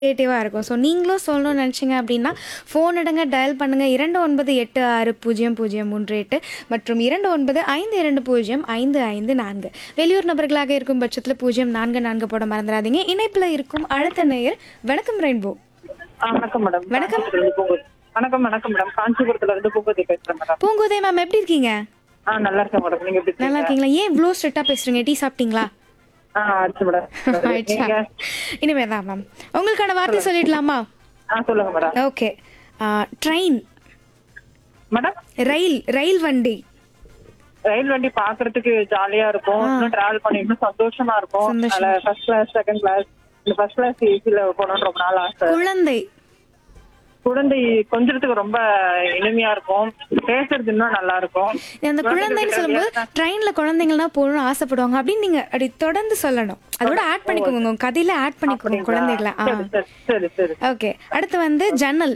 கிரியேட்டிவாக இருக்கும் ஸோ நீங்களும் சொல்லணும்னு நினச்சிங்க அப்படின்னா ஃபோன் எடுங்க டயல் பண்ணுங்கள் இரண்டு ஒன்பது எட்டு ஆறு பூஜ்ஜியம் பூஜ்ஜியம் மூன்று எட்டு மற்றும் இரண்டு ஒன்பது ஐந்து இரண்டு பூஜ்ஜியம் ஐந்து ஐந்து நான்கு வெளியூர் நபர்களாக இருக்கும் பட்சத்தில் பூஜ்ஜியம் நான்கு நான்கு போட மறந்துடாதீங்க இணைப்பில் இருக்கும் அடுத்த நேயர் வணக்கம் ரெயின்போ ஆ, வணக்கம் மேடம் வணக்கம். காஞ்சிபுரத்துல இருந்து பூங்கோதி. வணக்கம் வணக்கம் மேடம் காஞ்சிபுரத்துல இருந்து பூங்கோதி பேசுறேன் மேடம் பூங்கோதை மேம் எப்படி இருக்கீங்க ஆ நல்லா இருக்கேன் மேடம் நீங்க எப்படி நல்லா இருக்கீங்க இருக்கீங்களா ஏன் இவ்வளோ ஸ்ட்ரிக்டாக பேசுகிறீங்க டீ சாப்பிட்டீங்களா ஆ ஆச்சு மேடம் ஆயிடுச்சா நீங்க இனிமே தான் மேம் உங்களுக்கான வார்த்தை சொல்லிடலாமா ஆ சொல்லுங்க மேடம் ஓகே ட்ரெயின் மேடம் ரயில் ரயில் வண்டி ரயில் வண்டி பாக்குறதுக்கு ஜாலியா இருக்கும் இன்னும் டிராவல் பண்ணி இன்னும் சந்தோஷமா இருக்கும் சந்தோஷமா. அதுல ஃபர்ஸ்ட் கிளாஸ் செகண்ட் கிளாஸ் இந்த ஃபர்ஸ்ட் கிளாஸ் ஏசில போகணும்னு ரொம்ப நாள் ஆசை குழந்தை குழந்தை கொஞ்சத்துக்கு ரொம்ப இனிமையா இருக்கும் பேசுறது இன்னும் நல்லா இருக்கும் அந்த குழந்தைன்னு சொல்லும்போது ட்ரெயின்ல குழந்தைங்கலாம் போகணும்னு ஆசைப்படுவாங்க அப்படின்னு நீங்க அப்படி தொடர்ந்து சொல்லணும் அதோட ஆட் பண்ணிக்கோங்க உங்க கதையில ஆட் பண்ணிக்கோங்க குழந்தைகளை ஆ சரி சரி சரி சரி ஓகே அடுத்து வந்து ஜன்னல்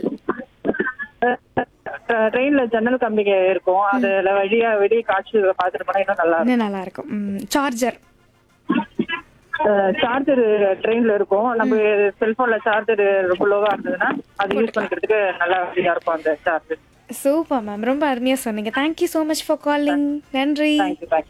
ட்ரெயின்ல ஜன்னல் கம்பிங்க இருக்கும் அதுல வழியா வெளியே காட்சி பாத்துட்டு போனா இன்னும் நல்லா இன்னும் நல்லா இருக்கும் சார்ஜர் சார்ஜர் ட்ரெயின்ல இருக்கும் நம்ம செல்போன்ல சார்ஜர் ரொம்ப லோவா இருந்ததுன்னா அது யூஸ் பண்ணிக்கிறதுக்கு நல்லா வசதியா இருக்கும் அந்த சார்ஜர் சூப்பர் மேம் ரொம்ப அருமையா சொன்னீங்க thank you so much for calling நன்றி தேங்க்யூ தேங்க்யூ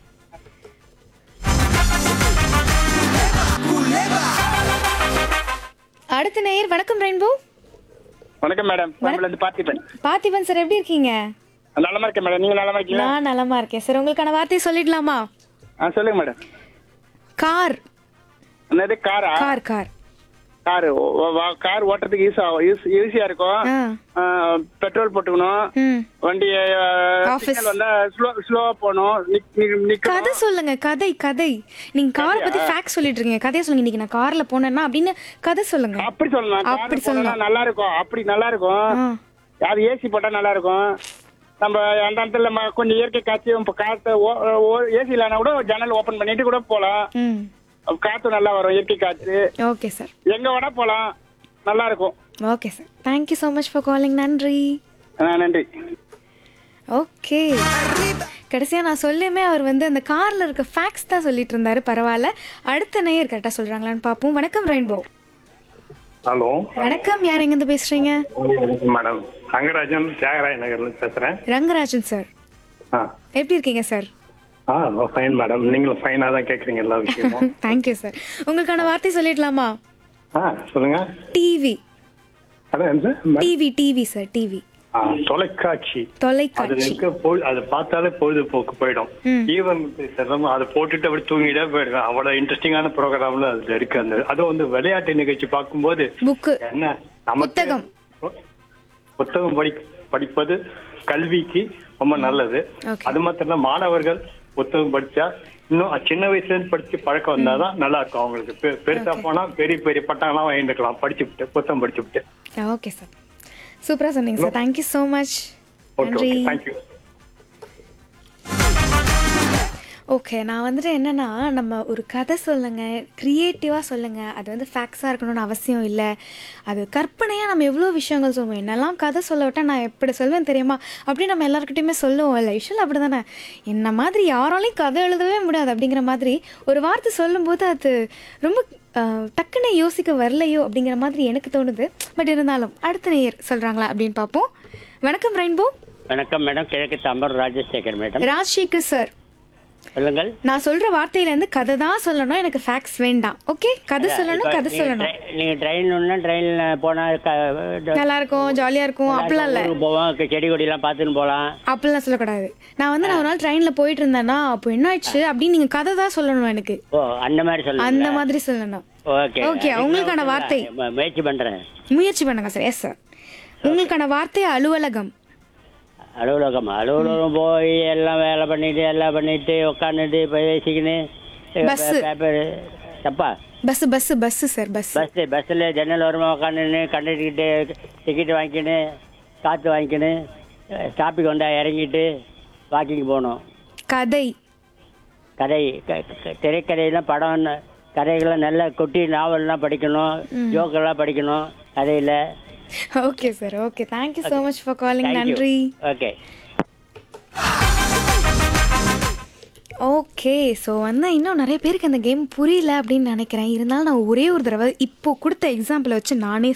அடுத்த நேயர் வணக்கம் ரெயின்போ வணக்கம் மேடம் நம்மள இருந்து பார்த்திபன் பார்த்திபன் சார் எப்படி இருக்கீங்க நலமா இருக்கேன் மேடம் நீங்க நலமா இருக்கீங்களா நான் நலமா இருக்கேன் சார் உங்களுக்கான வார்த்தை சொல்லிடலாமா ஆ சொல்லுங்க மேடம் கார் என்னது காரா கார் கார் கார் கார் ஓட்டுறதுக்கு ஈஸா ஈஸியா இருக்கும் ஆ ஆ, பெட்ரோல் போட்டுக்கணும் ம் வண்டி Office. சிக்னல் வந்தா ஸ்லோ ஸ்லோவா போகணும் நிக்- நிக்- நிக்கணும் கதை சொல்லுங்க கதை கதை நீங்க கார் பத்தி ஃபேக்ட் சொல்லிட்டு இருக்கீங்க கதையை சொல்லுங்க இன்னைக்கு நான் கார்ல போனேன்னா அப்படின்னு கதை சொல்லுங்க அப்படி சொல்லலாம் அப்படி அப்படி சொல்லலாம் சொல்லலாம். நல்லா இருக்கும் அப்படி நல்லா இருக்கும் ஆ அது ஏசி போட்டா நல்லா இருக்கும் நம்ம அந்த இடத்துல ம- கொஞ்சம் இயற்கை காட்சி இப்போ காத்து ஏசி இல்லைனா கூட ஜன்னல் ஓபன் பண்ணிட்டு கூட போலாம் ம் காத்து நல்லா வரும் இயற்கை காற்று ஓகே சார் எங்க வேணா போலாம் நல்லா இருக்கும் okay sir thank you so much for calling நன்றி ஆ, நன்றி ஓகே கடைசியா நான் சொல்லுமே அவர் வந்து அந்த கார்ல இருக்க ஃபேக்ட்ஸ் தான் சொல்லிட்டு இருந்தாரு பரவாயில்ல அடுத்த நேயர் கரெக்டா சொல்றாங்களான்னு பார்ப்போம் வணக்கம் ரெயின்போ ஹலோ வணக்கம் யார் எங்கேருந்து பேசுறீங்க மேடம் ரங்கராஜன் தியாகராய நகர்ல பேசுறேன் ரங்கராஜன் சார் ஆ எப்படி இருக்கீங்க சார் ஆ ஃபைன் மேடம் நீங்களும் ஃபைனாக தான் கேட்குறீங்க எல்லா விஷயமும் தேங்க்யூ சார் உங்களுக்கான வார்த்தை சொல்லிடலாமா ஆ சொல்லுங்க டிவி அதான் என்ன sir? TV TV sir TV ஆ, தொலைக்காட்சி அது தொலைக்காட்சி இருக்க பொழு அது பார்த்தாலே பொழுதுபோக்கு போயிடும் ம். ஈவன் சிரமம் அதை போட்டுட்டு அப்படி தூங்கிட்டே போயிடும் அவ்வளவு இன்ட்ரெஸ்டிங்கான ப்ரோக்ராம்ல அதுல இருக்கு அந்த அதுவும் வந்து விளையாட்டு நிகழ்ச்சி பார்க்கும்போது புக்கு என்ன நமக்கு புத்தகம். புத்தகம் படி படிப்பது கல்விக்கு ரொம்ப நல்லது Okay. அது மாத்திரம் இல்ல மாணவர்கள் புத்தகம் படிச்சா இன்னும் சின்ன வயசுல இருந்து படிச்சு பழக்கம் வந்தாதான் நல்லா இருக்கும் அவங்களுக்கு பெ- பெருசா போனா பெரிய பெரிய பட்டம்லாம் வாங்கிட்டுக்கலாம் படிச்சுவிட்டு புத்தகம் படிச்சுவிட்டு ஓகே சார் சூப்பரா சொன்னீங்க sir thank you so much okay நன்றி ஓகே தேங்க்யூ ஓகே நான் வந்துட்டு என்னன்னா நம்ம ஒரு கதை சொல்லுங்க க்ரியேட்டிவாக சொல்லுங்க அது வந்து ஃபேக்ட்ஸாக இருக்கணும்னு அவசியம் இல்லை அது கற்பனையாக நம்ம எவ்வளோ விஷயங்கள் சொல்லுவோம் என்னெல்லாம் கதை சொல்ல விட்டா நான் எப்படி சொல்வேன் தெரியுமா அப்படி நம்ம எல்லாருக்கிட்டையுமே சொல்லுவோம் இல்லை விஷயம் அப்படி தானே என்ன மாதிரி யாராலையும் கதை எழுதவே முடியாது அப்படிங்கிற மாதிரி ஒரு வார்த்தை சொல்லும்போது அது ரொம்ப ஆஹ், டக்குன்னு யோசிக்க வரலையோ அப்படிங்கிற மாதிரி எனக்கு தோணுது பட் இருந்தாலும் அடுத்த நேயர் சொல்கிறாங்களா அப்படின்னு பார்ப்போம் வணக்கம் ரெயின்போ வணக்கம் மேடம் கிழக்கு தாம்பரம் ராஜசேகர் மேடம் ராஜ்சேகர் சார் சொல்லுங்கள் நான் சொல்ற வார்த்தையில இருந்து கதை தான் சொல்லணும் எனக்கு ஃபேக்ட்ஸ் வேண்டாம் ஓகே கதை சொல்லணும் கதை சொல்லணும் நீங்க ட்ரெயின் ஒண்ணா ட்ரெயின்ல போனா க- ட- நல்லா இருக்கும் ஜாலியா இருக்கும் அப்படிலாம் இல்ல ஊருக்கு போவோம் க- செடி கொடி எல்லாம் பார்த்துன்னு போலாம் அப்படிலாம் சொல்லக்கூடாது நான் வந்து நான் ஒரு நாள் ட்ரெயின்ல போயிட்டு இருந்தேன்னா அப்போ என்ன ஆயிடுச்சு அப்படின்னு நீங்க கதை தான் சொல்லணும் எனக்கு ஓ அந்த மாதிரி சொல்லுங்க அந்த மாதிரி சொல்லணும் ஓகே ஓகே உங்களுக்கான வார்த்தை மு- முயற்சி பண்றேன் முயற்சி பண்ணுங்க சார் எஸ் சார் உங்களுக்கான வார்த்தை அலுவலகம் அலுவலகம் அலுவலகம் போய் எல்லாம் வேலை பண்ணிட்டு எல்லாம் பண்ணிட்டு உட்காந்துட்டு பேசிக்கின்னு Bus. பேப்பர் தப்பா bus bus bus sir bus bus பஸ்ஸில் ஜன்னல் ஓரமாக உட்காந்துன்னு கண்டக்டர்கிட்ட டிக்கெட் வாங்கிக்கின்னு காற்று வாங்கிக்கின்னு ஸ்டாப்பிங் வந்தா இறங்கிட்டு வாக்கிங் போகணும் கதை கதை க- க- திரைக்கதையெல்லாம் படம் கதைகள்லாம் நல்லா கொட்டி நாவல்லாம் படிக்கணும் ஜோக்கெல்லாம் படிக்கணும் கதையில் okay sir okay thank you so much for calling நன்றி ஓகே ஓகே ஓகே ஸோ வந்து இன்னும் நிறைய பேருக்கு அந்த கேம் புரியல அப்படின்னு நினைக்கிறேன் இருந்தாலும் நான் ஒரே ஒரு தடவை இப்போ கொடுத்த எக்ஸாம்பிளை வச்சு நானே